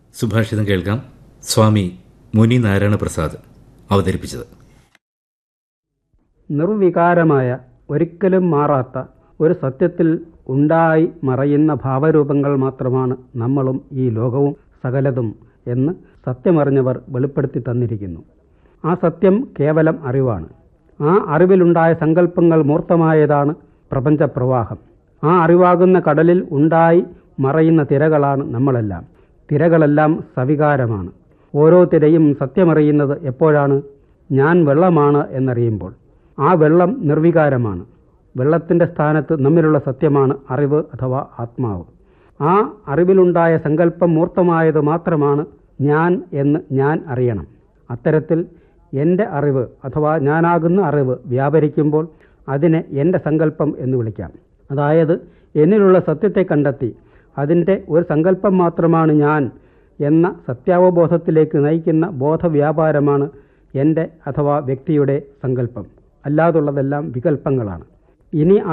സുഭാഷിതം കേൾക്കാം സ്വാമി മുനി നാരായണ പ്രസാദ് അവതരിപ്പിച്ചത് നിർവികാരമായ ഒരിക്കലും മാറാത്ത ഒരു സത്യത്തിൽ ഉണ്ടായി മറയുന്ന ഭാവരൂപങ്ങൾ മാത്രമാണ് നമ്മളും ഈ ലോകവും സകലതും എന്ന് സത്യമറിഞ്ഞവർ വെളിപ്പെടുത്തി തന്നിരിക്കുന്നു ആ സത്യം കേവലം അറിവാണ് ആ അറിവിലുണ്ടായ സങ്കല്പങ്ങൾ മൂർത്തമായതാണ് പ്രപഞ്ചപ്രവാഹം ആ അറിവാകുന്ന കടലിൽ ഉണ്ടായി മറയുന്ന തിരകളാണ് നമ്മളെല്ലാം തിരകളെല്ലാം സവികാരമാണ് ഓരോ തിരയും സത്യമറിയുന്നത് എപ്പോഴാണ് ഞാൻ വെള്ളമാണ് എന്നറിയുമ്പോൾ ആ വെള്ളം നിർവികാരമാണ് വെള്ളത്തിൻ്റെ സ്ഥാനത്ത് നമ്മിലുള്ള സത്യമാണ് അറിവ് അഥവാ ആത്മാവ് ആ അറിവിലുണ്ടായ സങ്കല്പം മൂർത്തമായത് മാത്രമാണ് ഞാൻ എന്ന് ഞാൻ അറിയണം അത്തരത്തിൽ എൻ്റെ അറിവ് അഥവാ ഞാനാകുന്ന അറിവ് വ്യാപരിക്കുമ്പോൾ അതിനെ എൻ്റെ സങ്കല്പം എന്ന് വിളിക്കാം അതായത് എന്നിലുള്ള സത്യത്തെ കണ്ടെത്തി അതിൻ്റെ ഒരു സങ്കല്പം മാത്രമാണ് ഞാൻ എന്ന സത്യാവബോധത്തിലേക്ക് നയിക്കുന്ന ബോധവ്യാപാരമാണ് എൻ്റെ അഥവാ വ്യക്തിയുടെ സങ്കല്പം അല്ലാതുള്ളതെല്ലാം വികല്പങ്ങളാണ് ഇനി